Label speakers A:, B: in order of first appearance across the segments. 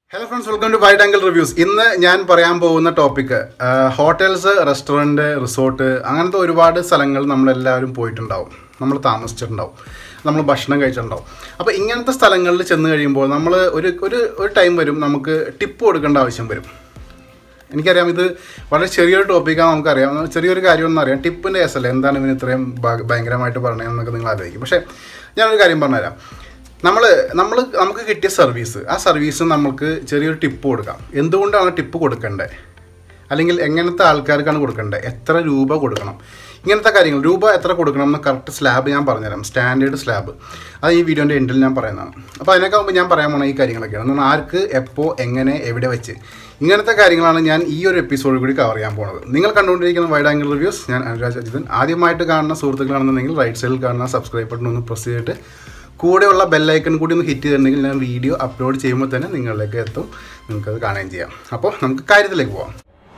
A: hello friends welcome to wide angle reviews ഇന്ന് ഞാൻ പറയാൻ പോകുന്ന ടോപ്പിക്ക് ഹോട്ടൽസ് റെസ്റ്റോറൻറ്റ് റിസോർട്ട് അങ്ങനത്തെ ഒരുപാട് സ്ഥലങ്ങൾ നമ്മളെല്ലാവരും പോയിട്ടുണ്ടാവും നമ്മൾ താമസിച്ചിട്ടുണ്ടാവും നമ്മൾ ഭക്ഷണം കഴിച്ചിട്ടുണ്ടാവും അപ്പോൾ ഇങ്ങനത്തെ സ്ഥലങ്ങളിൽ ചെന്ന് കഴിയുമ്പോൾ നമ്മൾ ഒരു ഒരു ഒരു ടൈം വരും നമുക്ക് ടിപ്പ് കൊടുക്കേണ്ട ആവശ്യം വരും എനിക്കറിയാം ഇത് വളരെ ചെറിയൊരു ടോപ്പിക്കാണ് നമുക്കറിയാം ചെറിയൊരു കാര്യമൊന്നും അറിയാം ടിപ്പിൻ്റെ കേസല്ല എന്താണ് ഇവന് ഇത്രയും ഭ- ഭയങ്കരമായിട്ട് പറഞ്ഞതെന്നൊക്കെ നിങ്ങൾ ആലോചിക്കും പക്ഷേ ഞാനൊരു കാര്യം പറഞ്ഞുതരാം നമ്മൾ നമ്മൾ നമുക്ക് കിട്ടിയ സർവീസ് ആ സർവീസ് നമുക്ക് ചെറിയൊരു ടിപ്പ് കൊടുക്കാം എന്തുകൊണ്ടാണ് ടിപ്പ് കൊടുക്കേണ്ടത് അല്ലെങ്കിൽ എങ്ങനത്തെ ആൾക്കാർക്കാണ് കൊടുക്കേണ്ടത് എത്ര രൂപ കൊടുക്കണം ഇങ്ങനത്തെ കാര്യങ്ങൾ രൂപ എത്ര കൊടുക്കണം എന്ന് കറക്റ്റ് സ്ലാബ് ഞാൻ പറഞ്ഞുതരാം സ്റ്റാൻഡേർഡ് സ്ലാബ് അത് ഈ വീഡിയോൻ്റെ എൻഡിൽ ഞാൻ പറയുന്നതാണ് അപ്പോൾ അതിനൊക്കെ മുമ്പ് ഞാൻ പറയാൻ പോണ ഈ കാര്യങ്ങളൊക്കെയാണ് എന്നാൽ ആർക്ക് എപ്പോൾ എങ്ങനെ എവിടെ വെച്ച് ഇങ്ങനത്തെ കാര്യങ്ങളാണ് ഞാൻ ഈ ഒരു എപ്പിസോഡിൽ കൂടി കവർ ചെയ്യാൻ പോകുന്നത് നിങ്ങൾ കണ്ടുകൊണ്ടിരിക്കുന്ന വൈഡ് ആംഗിൾ റിവ്യൂസ് ഞാൻ അനുരാജ് അജിതൻ ആദ്യമായിട്ട് കാണുന്ന സുഹൃത്തുക്കളാണെന്നുണ്ടെങ്കിൽ റൈറ്റ് സൈഡിൽ കാണുന്ന സബ്സ്ക്രൈബ് ബട്ടൺ ഒന്ന് പ്രസ് ചെയ്തിട്ട് കൂടെയുള്ള ബെല്ലൈക്കൺ കൂടി ഒന്ന് ഹിറ്റ് ചെയ്തിട്ടുണ്ടെങ്കിൽ ഞാൻ വീഡിയോ അപ്ലോഡ് ചെയ്യുമ്പോൾ തന്നെ നിങ്ങളിലേക്ക് എത്തും നിങ്ങൾക്കത് കാണുകയും ചെയ്യാം അപ്പോൾ നമുക്ക് കാര്യത്തിലേക്ക് പോവാം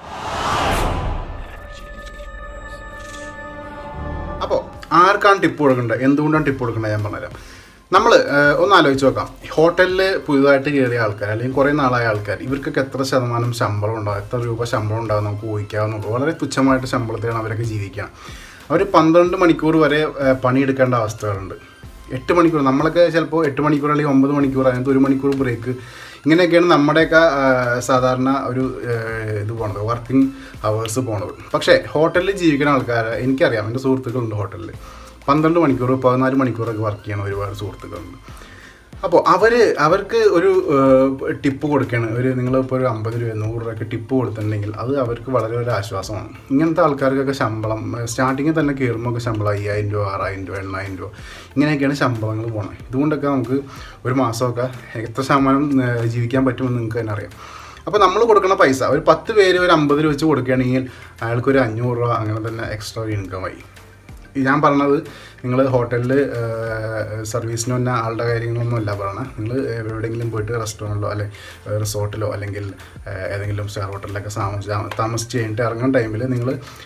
A: അപ്പോൾ ആർക്കാണ് ടിപ്പ് കൊടുക്കേണ്ടത് എന്തുകൊണ്ടാണ് ടിപ്പ് കൊടുക്കേണ്ടത് ഞാൻ പറഞ്ഞുതരാം നമ്മൾ ഒന്ന് ആലോചിച്ച് നോക്കാം ഹോട്ടലിൽ പുതുതായിട്ട് കയറിയ ആൾക്കാർ അല്ലെങ്കിൽ കുറേ നാളായ ആൾക്കാർ ഇവർക്കൊക്കെ എത്ര ശതമാനം ശമ്പളം ഉണ്ടാവും എത്ര രൂപ ശമ്പളം ഉണ്ടാവും നമുക്ക് ഊഹിക്കാവുന്നുള്ളൂ വളരെ തുച്ഛമായിട്ട് ശമ്പളത്തിലാണ് അവരൊക്കെ ജീവിക്കണം അവർ പന്ത്രണ്ട് മണിക്കൂർ വരെ ഏഹ്, പണിയെടുക്കേണ്ട അവസ്ഥകളുണ്ട് എട്ട് മണിക്കൂർ നമ്മളൊക്കെ ചിലപ്പോൾ എട്ട് മണിക്കൂർ അല്ലെങ്കിൽ ഒമ്പത് മണിക്കൂർ അതിനകത്ത് ഒരു മണിക്കൂർ ബ്രേക്ക് ഇങ്ങനെയൊക്കെയാണ് നമ്മുടെയൊക്കെ ആ, സാധാരണ ഒരു ആ, ഇത് പോണത് വർക്കിംഗ് അവേഴ്സ് പോണത് പക്ഷേ ഹോട്ടലിൽ ജീവിക്കുന്ന ആൾക്കാർ എനിക്കറിയാം എൻ്റെ സുഹൃത്തുക്കളുണ്ട് ഹോട്ടലിൽ പന്ത്രണ്ട് മണിക്കൂർ പതിനാല് മണിക്കൂറൊക്കെ വർക്ക് ചെയ്യണ ഒരുപാട് സുഹൃത്തുക്കളുണ്ട് അപ്പോൾ അവർ അവർക്ക് ഒരു ടിപ്പ് കൊടുക്കുകയാണ് ഒരു നിങ്ങളിപ്പോൾ ഒരു അമ്പത് രൂപ നൂറ് രൂപയൊക്കെ ടിപ്പ് കൊടുത്തിട്ടുണ്ടെങ്കിൽ അത് അവർക്ക് വളരെ ഒരു ആശ്വാസമാണ് ഇങ്ങനത്തെ ആൾക്കാർക്കൊക്കെ ശമ്പളം സ്റ്റാർട്ടിങ്ങിൽ തന്നെ കയറുമ്പോൾ ഒക്കെ ശമ്പളം അയ്യായിരം രൂപ ആറായിരം രൂപ എണ്ണായിരം രൂപ ഇങ്ങനെയൊക്കെയാണ് ശമ്പളങ്ങൾ പോണത് ഇതുകൊണ്ടൊക്കെ നമുക്ക് ഒരു മാസമൊക്കെ എത്ര ശതമാനം ഏഹ്, ജീവിക്കാൻ പറ്റുമെന്ന് നിങ്ങൾക്ക് തന്നെ അറിയാം അപ്പോൾ നമ്മൾ കൊടുക്കുന്ന പൈസ ഒരു പത്ത് പേര് ഒരു അമ്പത് രൂപ വെച്ച് കൊടുക്കുകയാണെങ്കിൽ അയാൾക്കൊരു അഞ്ഞൂറ് രൂപ അങ്ങനെ തന്നെ എക്സ്ട്രാ ഇൻകമായി ഈ ഞാൻ പറഞ്ഞത് നിങ്ങൾ ഹോട്ടലിൽ സർവീസിന് വന്ന ആളുടെ കാര്യങ്ങളൊന്നും അല്ല പറയണത് നിങ്ങൾ എവിടെയെങ്കിലും പോയിട്ട് റെസ്റ്റോറൻറ്റിലോ അല്ലെ റിസോർട്ടിലോ അല്ലെങ്കിൽ ഏഹ്, ഏതെങ്കിലും സ്റ്റാർ ഹോട്ടലിലൊക്കെ താമസിച്ച് താമസിച്ച് കഴിഞ്ഞിട്ട് ഇറങ്ങുന്ന ടൈമിൽ നിങ്ങൾ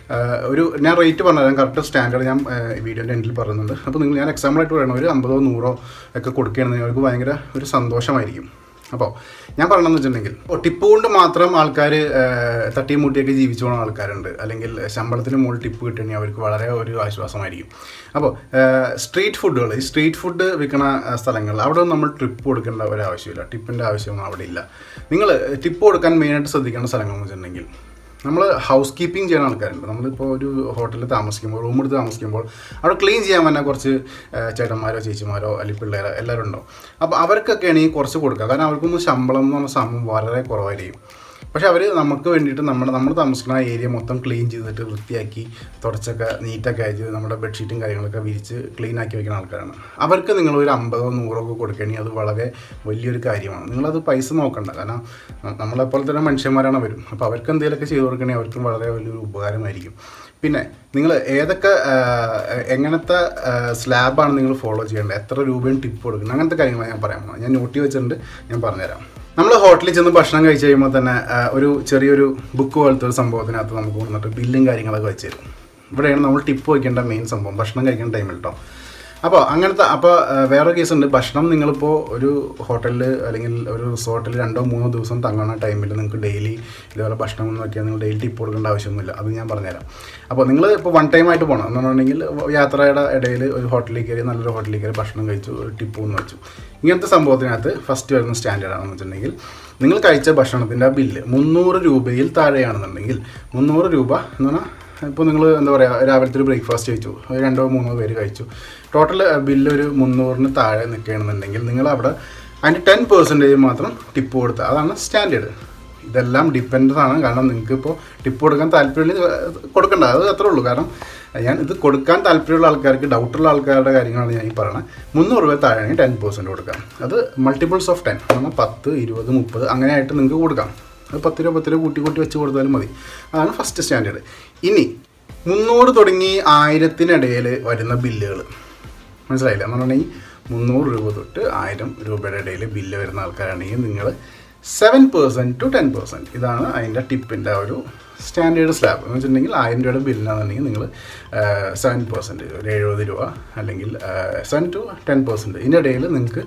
A: ഒരു ഞാൻ റേറ്റ് പറഞ്ഞുതരാം കറക്റ്റ് സ്റ്റാൻഡേർഡ് ഞാൻ വീഡിയോൻ്റെ എൻഡിൽ പറയുന്നുണ്ട് അപ്പോൾ നിങ്ങൾ ഞാൻ എക്സാമ്പിളായിട്ട് പറയണം ഒരു അമ്പതോ നൂറോ ഒക്കെ കൊടുക്കുകയാണെങ്കിൽ അവർക്ക് ഭയങ്കര ഒരു സന്തോഷമായിരിക്കും അപ്പോൾ ഞാൻ പറയണമെന്ന് വെച്ചിട്ടുണ്ടെങ്കിൽ ഇപ്പോൾ ടിപ്പ് കൊണ്ട് മാത്രം ആൾക്കാർ തട്ടിയും മുട്ടിയൊക്കെ ജീവിച്ചു പോകുന്ന ആൾക്കാരുണ്ട് അല്ലെങ്കിൽ ശമ്പളത്തിന് മുകളിൽ ടിപ്പ് കിട്ടുകയാണെങ്കിൽ അവർക്ക് വളരെ ഒരു ആശ്വാസമായിരിക്കും അപ്പോൾ സ്ട്രീറ്റ് ഫുഡുകൾ ഈ സ്ട്രീറ്റ് ഫുഡ് വിൽക്കുന്ന സ്ഥലങ്ങൾ അവിടെ ഒന്നും നമ്മൾ ട്രിപ്പ് കൊടുക്കേണ്ട ഒരു ആവശ്യമില്ല ടിപ്പിൻ്റെ ആവശ്യമൊന്നും അവിടെ ഇല്ല നിങ്ങൾ ടിപ്പ് കൊടുക്കാൻ മെയിനായിട്ട് ശ്രദ്ധിക്കേണ്ട സ്ഥലങ്ങളെന്ന് വെച്ചിട്ടുണ്ടെങ്കിൽ നമ്മൾ ഹൗസ് കീപ്പിംഗ് ചെയ്യുന്ന ആൾക്കാരുണ്ട് നമ്മളിപ്പോൾ ഒരു ഹോട്ടലിൽ താമസിക്കുമ്പോൾ റൂം എടുത്ത് താമസിക്കുമ്പോൾ അവിടെ ക്ലീൻ ചെയ്യാൻ തന്നെ കുറച്ച് ആ, ചേട്ടന്മാരോ ചേച്ചിമാരോ അല്ലെങ്കിൽ പിള്ളേരോ എല്ലാവരും ഉണ്ടാവും അപ്പോൾ അവർക്കൊക്കെയാണ് ഈ കുറച്ച് കൊടുക്കുക കാരണം അവർക്കൊന്നും ശമ്പളം എന്ന് പറഞ്ഞ സംഭവം വളരെ കുറവായിരിക്കും പക്ഷെ അവർ നമുക്ക് വേണ്ടിയിട്ട് നമ്മുടെ നമ്മൾ താമസിക്കുന്ന ഏരിയ മൊത്തം ക്ലീൻ ചെയ്തിട്ട് വൃത്തിയാക്കി തുടച്ചൊക്കെ നീറ്റൊക്കെ അയച്ച് നമ്മുടെ ബെഡ്ഷീറ്റും കാര്യങ്ങളൊക്കെ വിരിച്ച് ക്ലീൻ ആക്കി വെക്കുന്ന ആൾക്കാരാണ് അവർക്ക് നിങ്ങൾ ഒരു അമ്പതോ നൂറോ ഒക്കെ കൊടുക്കുകയാണെങ്കിൽ അത് വളരെ വലിയൊരു കാര്യമാണ് നിങ്ങളത് പൈസ നോക്കണ്ട കാരണം ന- നമ്മളെപ്പോലെ തന്നെ മനുഷ്യന്മാരാണ് വരും അപ്പോൾ അവർക്ക് എന്തെങ്കിലുമൊക്കെ ചെയ്ത് കൊടുക്കണമെങ്കിൽ അവർക്കും വളരെ വലിയൊരു ഉപകാരമായിരിക്കും പിന്നെ നിങ്ങൾ ഏതൊക്കെ ആ, എങ്ങനത്തെ സ്ലാബാണ് നിങ്ങൾ ഫോളോ ചെയ്യേണ്ടത് എത്ര രൂപയും ടിപ്പ് കൊടുക്കുന്നത് അങ്ങനത്തെ കാര്യങ്ങളാണ് ഞാൻ പറയാൻ പോകുന്നത് ഞാൻ നോട്ടി വെച്ചിട്ടുണ്ട് ഞാൻ പറഞ്ഞുതരാം നമ്മൾ ഹോട്ടലിൽ ചെന്ന് ഭക്ഷണം കഴിച്ച് കഴിയുമ്പോൾ തന്നെ ആ, ഒരു ചെറിയൊരു ബുക്ക് പോലത്തെ ഒരു സംഭവത്തിനകത്ത് നമുക്ക് വന്നിട്ട് ബില്ലും കാര്യങ്ങളൊക്കെ വെച്ച് തരും ഇവിടെയാണ് നമ്മൾ ടിപ്പ് വയ്ക്കേണ്ട മെയിൻ സംഭവം ഭക്ഷണം കഴിക്കേണ്ട ടൈമിൽ കേട്ടോ അപ്പോൾ അങ്ങനത്തെ അപ്പോൾ വേറെ കേസ് ഉണ്ട് ഭക്ഷണം നിങ്ങളിപ്പോൾ ഒരു ഹോട്ടലിൽ അല്ലെങ്കിൽ ഒരു റിസോർട്ടിൽ രണ്ടോ മൂന്നോ ദിവസം തങ്ങുന്ന ടൈമിൽ നിങ്ങൾക്ക് ഡെയിലി ഇതേപോലെ ഭക്ഷണം ഒന്നും നോക്കിയാൽ നിങ്ങൾ ഡെയിലി ടിപ്പ് കൊടുക്കേണ്ട ആവശ്യമൊന്നുമില്ല അത് ഞാൻ പറഞ്ഞുതരാം അപ്പോൾ നിങ്ങൾ ഇപ്പോൾ വൺ ടൈം ആയിട്ട് പോകണം എന്ന് പറഞ്ഞിട്ടുണ്ടെങ്കിൽ യാത്രയുടെ ഇടയിൽ ഒരു ഹോട്ടലിൽ കയറി നല്ലൊരു ഹോട്ടലിൽ കയറി ഭക്ഷണം കഴിച്ചു ഒരു ടിപ്പ് ഒന്ന് വെച്ചു ഇങ്ങനത്തെ സംഭവത്തിനകത്ത് ഫസ്റ്റ് വരുന്ന സ്റ്റാൻഡേർഡ് ആണെന്ന് വെച്ചിട്ടുണ്ടെങ്കിൽ നിങ്ങൾ കഴിച്ച ഭക്ഷണത്തിൻ്റെ ആ ബില്ല് മുന്നൂറ് രൂപയിൽ താഴെയാണെന്നുണ്ടെങ്കിൽ മുന്നൂറ് രൂപ എന്ന് പറഞ്ഞാൽ ഇപ്പോൾ നിങ്ങൾ എന്താ പറയുക രാവിലത്തെ ഒരു ബ്രേക്ക്ഫാസ്റ്റ് കഴിച്ചു ഒരു രണ്ടോ മൂന്നോ പേര് കഴിച്ചു ടോട്ടൽ ബില്ല് ഒരു മുന്നൂറിന് താഴെ നിൽക്കുകയാണെന്നുണ്ടെങ്കിൽ നിങ്ങൾ അവിടെ അതിൻ്റെ ടെൻ പെർസെൻറ്റേജ് മാത്രം ടിപ്പ് കൊടുത്താൽ അതാണ് സ്റ്റാൻഡേർഡ് ഇതെല്ലാം ഡിപ്പെൻഡ് ആണ് കാരണം നിങ്ങൾക്ക് ഇപ്പോൾ ടിപ്പ് കൊടുക്കാൻ താല്പര്യമില്ല കൊടുക്കണ്ട അത് അത്രേ ഉള്ളൂ കാരണം ഞാൻ ഇത് കൊടുക്കാൻ താല്പര്യമുള്ള ആൾക്കാർക്ക് ഡൗട്ടുള്ള ആൾക്കാരുടെ കാര്യങ്ങളാണ് ഞാൻ ഈ പറയുന്നത് മുന്നൂറ് രൂപ താഴെയാണെങ്കിൽ ടെൻ പെർസെൻറ്റ് കൊടുക്കാം അത് മൾട്ടിപ്പിൾസ് ഓഫ് ടെൻ നമ്മൾ പത്ത് ഇരുപത് മുപ്പത് അങ്ങനെയായിട്ട് നിങ്ങൾക്ക് കൊടുക്കാം അത് പത്ത് രൂപ പത്ത് രൂപ കൂട്ടി കൂട്ടി വെച്ച് കൊടുത്താലും മതി അതാണ് ഫസ്റ്റ് സ്റ്റാൻഡേർഡ് ഇനി മുന്നൂറ് തുടങ്ങി ആയിരത്തിനിടയിൽ വരുന്ന ബില്ലുകൾ മനസ്സിലായില്ല എന്ന് പറഞ്ഞിട്ടുണ്ടെങ്കിൽ മുന്നൂറ് രൂപ തൊട്ട് ആയിരം രൂപയുടെ ഇടയിൽ ബില്ല് വരുന്ന ആൾക്കാരാണെങ്കിൽ നിങ്ങൾ seven percent to ten percent ഇതാണ് അതിൻ്റെ ടിപ്പിൻ്റെ ഒരു സ്റ്റാൻഡേർഡ് സ്ലാബ് എന്ന് വെച്ചിട്ടുണ്ടെങ്കിൽ ആയിരം രൂപയുടെ ബില്ലാണെന്നുണ്ടെങ്കിൽ നിങ്ങൾ സെവൻ പെർസെൻറ്റ് ഒരു എഴുപത് രൂപ അല്ലെങ്കിൽ സെവൻ ടു ടെൻ പെർസെൻറ്റ് ഇതിൻ്റെ ഇടയിൽ നിങ്ങൾക്ക്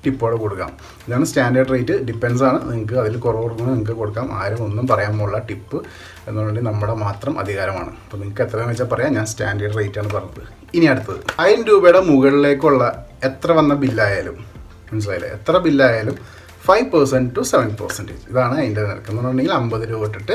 A: ടിപ്പോടെ കൊടുക്കാം ഇതാണ് സ്റ്റാൻഡേർഡ് റേറ്റ് ഡിപ്പെൻസ് ആണ് നിങ്ങൾക്ക് അതിൽ കുറവ് നിങ്ങൾക്ക് കൊടുക്കാം ആരും ഒന്നും പറയാൻ പോകുള്ള ടിപ്പ് എന്നുണ്ടെങ്കിൽ നമ്മുടെ മാത്രം അധികാരമാണ് അപ്പോൾ നിങ്ങൾക്ക് എത്രയാണെന്ന് വെച്ചാൽ പറയാം ഞാൻ സ്റ്റാൻഡേർഡ് റേറ്റ് ആണ് പറഞ്ഞത് ഇനി അടുത്തത് ആയിരം രൂപയുടെ മുകളിലേക്കുള്ള എത്ര വന്ന ബില്ലായാലും മനസ്സിലായില്ലേ എത്ര ബില്ലായാലും five percent to seven percentage ഇതാണ് അതിൻ്റെ നിരക്ക് എന്ന് പറഞ്ഞിട്ടുണ്ടെങ്കിൽ അമ്പത് രൂപ തൊട്ടിട്ട്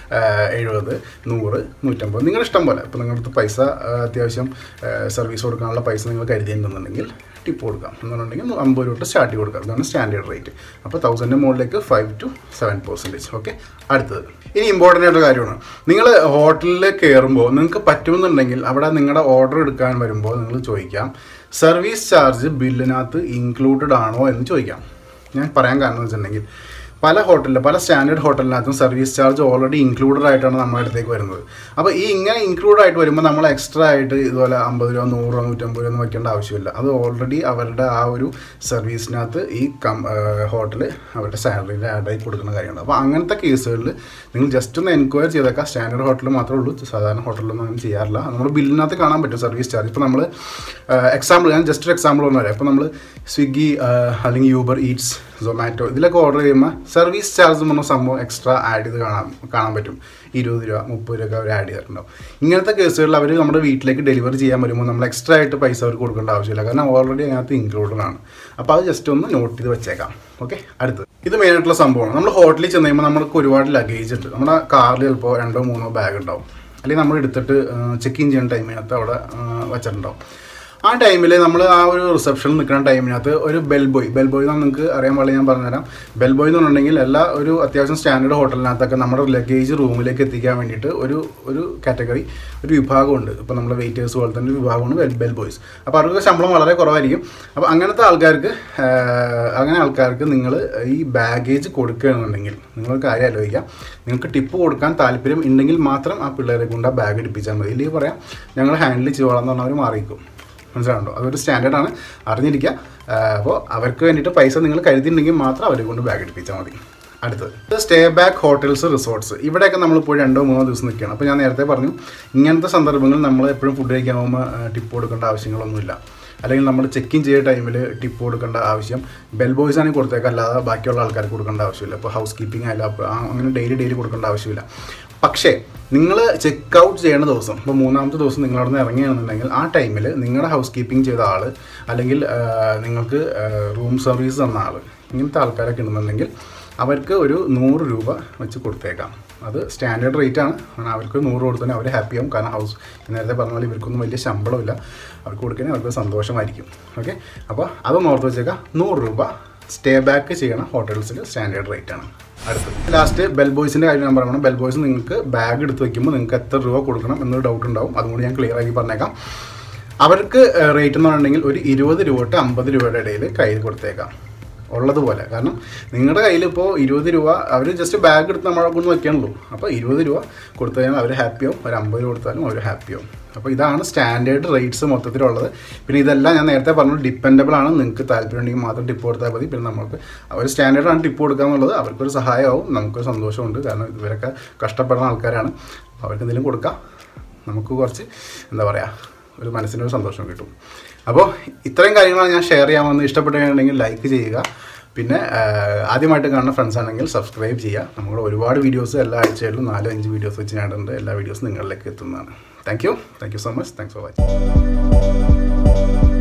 A: എഴുപത് നൂറ് നൂറ്റമ്പത് നിങ്ങളുടെ ഇഷ്ടം പോലെ ഇപ്പോൾ നിങ്ങളുടെ അടുത്ത് പൈസ ആ, അത്യാവശ്യം സർവീസ് കൊടുക്കാനുള്ള പൈസ നിങ്ങൾ കരുതിയിട്ടുണ്ടെന്നുണ്ടെങ്കിൽ ടിപ്പ് കൊടുക്കാം എന്നുണ്ടെങ്കിൽ അമ്പത് രൂപ തൊട്ട് സ്റ്റാർട്ട് ചെയ്ത് കൊടുക്കാം ഇതാണ് സ്റ്റാൻഡേർഡ് റേറ്റ് അപ്പോൾ തൗസൻഡിൻ്റെ മുകളിലേക്ക് five to seven percentage okay അടുത്തത് ഇനി ഇമ്പോർട്ടൻ്റ് ആയിട്ടുള്ള കാര്യമാണ് നിങ്ങൾ ഹോട്ടലിൽ കയറുമ്പോൾ നിങ്ങൾക്ക് പറ്റുമെന്നുണ്ടെങ്കിൽ അവിടെ നിങ്ങളുടെ ഓർഡർ എടുക്കാൻ വരുമ്പോൾ നിങ്ങൾ ചോദിക്കാം സർവീസ് ചാർജ് ബില്ലിനകത്ത് ഇൻക്ലൂഡഡ് ആണോ എന്ന് ചോദിക്കാം ഞാൻ പറയാൻ കാരണം എന്ന് വെച്ചിട്ടുണ്ടെങ്കിൽ പല ഹോട്ടലിൽ പല സ്റ്റാൻഡേർഡ് ഹോട്ടലിനകത്തും സർവീസ് ചാർജ് ഓൾറെഡി ഇൻക്ലൂഡഡ് ആയിട്ടാണ് നമ്മുടെ അടുത്തേക്ക് വരുന്നത് അപ്പോൾ ഈ ഇങ്ങനെ ഇൻക്ലൂഡ് ആയിട്ട് വരുമ്പോൾ നമ്മൾ എക്സ്ട്രാ ആയിട്ട് ഇതുപോലെ അമ്പത് രൂപ നൂറ് രൂപ നൂറ്റമ്പത് രൂപ ഒന്നും വയ്ക്കേണ്ട ആവശ്യമില്ല അത് ഓൾറെഡി അവരുടെ ആ ഒരു സർവീസിനകത്ത് ഈ കം ഹോട്ടൽ അവരുടെ സാലറിയിൽ ആഡ് ആയി കൊടുക്കുന്ന കാര്യമാണ് അപ്പോൾ അങ്ങനത്തെ കേസുകളിൽ നിങ്ങൾ ജസ്റ്റ് ഒന്ന് എൻക്വയർ ചെയ്തേക്കാം സ്റ്റാൻഡേർഡ് ഹോട്ടൽ മാത്രമേ ഉള്ളൂ സാധാരണ ഹോട്ടലൊന്നും അങ്ങനെ ചെയ്യാറില്ല നമ്മുടെ ബില്ലിനകത്ത് കാണാൻ പറ്റും സർവീസ് ചാർജ് ഇപ്പോൾ നമ്മൾ എക്സാമ്പിൾ ഞാൻ ജസ്റ്റ് ഒരു എക്സാമ്പിൾ പറഞ്ഞു തരാം ഇപ്പോൾ നമ്മൾ സ്വിഗ്ഗി അല്ലെങ്കിൽ യൂബർ ഈറ്റ്സ് സൊമാറ്റോ ഇതിലൊക്കെ ഓർഡർ ചെയ്യുമ്പോൾ സർവീസ് ചാർജ് എന്ന് പറഞ്ഞ സംഭവം എക്സ്ട്രാ ആഡ് ചെയ്ത് കാണാൻ കാണാൻ പറ്റും ഇരുപത് രൂപ മുപ്പത് രൂപ അവർ ആഡ് ചെയ്തിട്ടുണ്ടാവും ഇങ്ങനത്തെ കേസുകളിൽ അവർ നമ്മുടെ വീട്ടിലേക്ക് ഡെലിവറി ചെയ്യാൻ വരുമ്പോൾ നമ്മൾ എക്സ്ട്രാ ആയിട്ട് പൈസ അവർക്ക് കൊടുക്കേണ്ട ആവശ്യമില്ല കാരണം ഓൾറെഡി അതിനകത്ത് ഇൻക്ലൂഡഡ് ആണ് അപ്പോൾ അത് ജസ്റ്റ് ഒന്ന് നോട്ട് ചെയ്ത് വെച്ചേക്കാം ഓക്കെ അടുത്ത് ഇത് മെയിൻ ആയിട്ടുള്ള സംഭവമാണ് നമ്മൾ ഹോട്ടലിൽ ചെന്ന് കഴിയുമ്പോൾ നമ്മൾക്ക് ഒരുപാട് ലഗേജ് ഉണ്ട് നമ്മുടെ കാറിൽ ചിലപ്പോൾ രണ്ടോ മൂന്നോ ബാഗ് ഉണ്ടാവും അല്ലെങ്കിൽ നമ്മൾ എടുത്തിട്ട് ചെക്ക് ഇൻ ചെയ്യുന്ന ടൈമിനകത്ത് അവിടെ ആ, വെച്ചിട്ടുണ്ടാവും ആ ടൈമിൽ നമ്മൾ ആ ഒരു റിസപ്ഷനിൽ നിൽക്കുന്ന ടൈമിനകത്ത് ഒരു ബെൽ ബോയ് ബെൽ ബോയ് എന്ന് നിങ്ങൾക്ക് അറിയാൻ പാടില്ല ഞാൻ പറഞ്ഞുതരാം ബെൽ ബോയ് എന്ന് പറഞ്ഞിട്ടുണ്ടെങ്കിൽ എല്ലാ ഒരു അത്യാവശ്യം സ്റ്റാൻഡേർഡ് ഹോട്ടലിനകത്തൊക്കെ നമ്മുടെ ലഗേജ് റൂമിലേക്ക് എത്തിക്കാൻ വേണ്ടിയിട്ട് ഒരു ഒരു കാറ്റഗറി ഒരു വിഭാഗമുണ്ട് ഇപ്പോൾ നമ്മുടെ വെയിറ്റേഴ്സ് പോലെ തന്നെ ഒരു വിഭാഗമാണ് ബെൽ ബെൽ ബോയ്സ് അപ്പോൾ അവർക്ക് ശമ്പളം വളരെ കുറവായിരിക്കും അപ്പോൾ അങ്ങനത്തെ ആൾക്കാർക്ക് ആ, അങ്ങനെ ആൾക്കാർക്ക് നിങ്ങൾ ഈ ബാഗേജ് കൊടുക്കുകയാണെന്നുണ്ടെങ്കിൽ നിങ്ങൾ കാര്യം ആലോചിക്കാം നിങ്ങൾക്ക് ടിപ്പ് കൊടുക്കാൻ താല്പര്യം ഉണ്ടെങ്കിൽ മാത്രം ആ പിള്ളേരെ കൊണ്ട് ആ ബാഗ് എടുപ്പിച്ചാൽ മതി ഇല്ലെങ്കിൽ പറയാം ഞങ്ങൾ ഹാൻഡിൽ ചെയ്തോളാം എന്ന് പറഞ്ഞാൽ അവർ മാറിക്കും മനസ്സിലാവുണ്ടോ അതൊരു സ്റ്റാൻഡേർഡാണ് അറിഞ്ഞിരിക്കുക അപ്പോൾ അവർക്ക് വേണ്ടിയിട്ട് പൈസ നിങ്ങൾ കരുതിയിട്ടുണ്ടെങ്കിൽ മാത്രം അവരെ കൊണ്ട് ബാഗ് എടുപ്പിച്ചാൽ മതി അടുത്തത് സ്റ്റേ ബാക്ക് ഹോട്ടൽസ് റിസോർട്ട്സ് ഇവിടെയൊക്കെ നമ്മളിപ്പോൾ രണ്ടോ മൂന്നോ ദിവസം നിൽക്കുകയാണ് അപ്പോൾ ഞാൻ നേരത്തെ പറഞ്ഞു ഇങ്ങനത്തെ സന്ദർഭങ്ങളിൽ നമ്മൾ എപ്പോഴും ഫുഡ് കഴിക്കാൻ പോകുമ്പോൾ ടിപ്പ് കൊടുക്കേണ്ട ആവശ്യങ്ങളൊന്നുമില്ല അല്ലെങ്കിൽ നമ്മൾ ചെക്ക് ഇൻ ചെയ്ത ടൈമിൽ ടിപ്പ് കൊടുക്കേണ്ട ആവശ്യം ബെൽ ബോയ്സ് ആണെങ്കിൽ കൊടുത്തേക്കാം അല്ലാതെ ബാക്കിയുള്ള ആൾക്കാർക്ക് കൊടുക്കേണ്ട ആവശ്യമില്ല ഇപ്പോൾ ഹൗസ് കീപ്പിംഗ് ആയാലും അപ്പോൾ ആ- അങ്ങനെ ഡെയിലി ഡെയിലി കൊടുക്കേണ്ട ആവശ്യമില്ല പക്ഷേ നിങ്ങൾ ചെക്ക് ഔട്ട് ചെയ്യുന്ന ദിവസം ഇപ്പോൾ മൂന്നാമത്തെ ദിവസം നിങ്ങൾ അവിടെ നിന്ന് ഇറങ്ങുകയാണെന്നുണ്ടെങ്കിൽ ആ ടൈമിൽ നിങ്ങളുടെ ഹൗസ് കീപ്പിംഗ് ചെയ്ത ആൾ അല്ലെങ്കിൽ ആ, നിങ്ങൾക്ക് റൂം സർവീസ് തന്ന ആൾ ഇങ്ങനത്തെ ആൾക്കാരൊക്കെ ഉണ്ടെന്നുണ്ടെങ്കിൽ അവർക്ക് ഒരു നൂറ് രൂപ വെച്ച് കൊടുത്തേക്കാം അത് സ്റ്റാൻഡേർഡ് റേറ്റ് ആണ് കാരണം അവർക്ക് നൂറ് കൊടുത്താൽ അവർ ഹാപ്പി ആവും കാരണം ഹൗസ് നേരത്തെ പറഞ്ഞ പോലെ ഇവർക്കൊന്നും വലിയ ശമ്പളമില്ല അവർക്ക് കൊടുക്കണേ അവർക്ക് സന്തോഷമായിരിക്കും ഓക്കെ അപ്പോൾ അതൊന്ന് ഓർത്ത് വെച്ചേക്കാം നൂറ് രൂപ സ്റ്റേ ബാക്ക് ചെയ്യണ ഹോട്ടൽസിൽ സ്റ്റാൻഡേർഡ് റേറ്റ് ആണ് അടുത്തത് ലാസ്റ്റ് ബെൽ ബോയ്സിൻ്റെ കാര്യം ഞാൻ പറയണം ബെൽ ബോയ്സ് നിങ്ങൾക്ക് ബാഗ് എടുത്ത് വെക്കുമ്പോൾ നിങ്ങൾക്ക് എത്ര രൂപ കൊടുക്കണം എന്നൊരു ഡൗട്ട് ഉണ്ടാവും അതുകൊണ്ട് ഞാൻ ക്ലിയർ ആക്കി പറഞ്ഞേക്കാം അവർക്ക് റേറ്റ് എന്ന് പറഞ്ഞിട്ടുണ്ടെങ്കിൽ ഒരു ഇരുപത് രൂപ തൊട്ട് അമ്പത് രൂപയുടെ ഇടയിൽ കയ്യിൽ കൊടുത്തേക്കാം ഉള്ളതുപോലെ കാരണം നിങ്ങളുടെ കയ്യിൽ ഇപ്പോൾ ഇരുപത് രൂപ അവർ ജസ്റ്റ് ബാഗ് എടുത്ത് നമ്മളെ കൊണ്ട് വെക്കാനുള്ളൂ അപ്പോൾ ഇരുപത് രൂപ കൊടുത്തു കഴിഞ്ഞാൽ അവർ ഹാപ്പിയാവും ഒരു അമ്പത് രൂപ കൊടുത്താലും അവർ ഹാപ്പിയാവും അപ്പോൾ ഇതാണ് സ്റ്റാൻഡേർഡ് റേറ്റ്സ് മൊത്തത്തിലുള്ളത് പിന്നെ ഇതെല്ലാം ഞാൻ നേരത്തെ പറഞ്ഞു ഡിപ്പെൻഡബിൾ ആണ് നിങ്ങൾക്ക് താല്പര്യം ഉണ്ടെങ്കിൽ മാത്രം ടിപ്പ് കൊടുത്താൽ മതി പിന്നെ നമുക്ക് ഒരു സ്റ്റാൻഡേർഡാണ് ടിപ്പ് കൊടുക്കുക എന്നുള്ളത് അവർക്കൊരു സഹായമാവും നമുക്കൊരു സന്തോഷമുണ്ട് കാരണം ഇവരൊക്കെ കഷ്ടപ്പെടുന്ന ആൾക്കാരാണ് അപ്പോൾ അവർക്ക് എന്തെങ്കിലും കൊടുക്കാം നമുക്ക് കുറച്ച് എന്താ പറയുക ഒരു മനസ്സിനൊരു സന്തോഷം കിട്ടും അപ്പോൾ ഇത്രയും കാര്യങ്ങളാണ് ഞാൻ ഷെയർ ചെയ്യാമെന്ന് ഇഷ്ടപ്പെട്ടുകയാണെങ്കിൽ ലൈക്ക് ചെയ്യുക പിന്നെ ആ, ആദ്യമായിട്ട് കാണുന്ന ഫ്രണ്ട്സ് ആണെങ്കിൽ സബ്സ്ക്രൈബ് ചെയ്യുക നമ്മുടെ ഒരുപാട് വീഡിയോസ് എല്ലാ ആഴ്ചയിലും നാലോ അഞ്ച് വീഡിയോസ് വെച്ച് ഞാനുണ്ട് എല്ലാ വീഡിയോസും നിങ്ങളിലേക്ക് എത്തുന്നതാണ് thank you thank you so much thanks for watching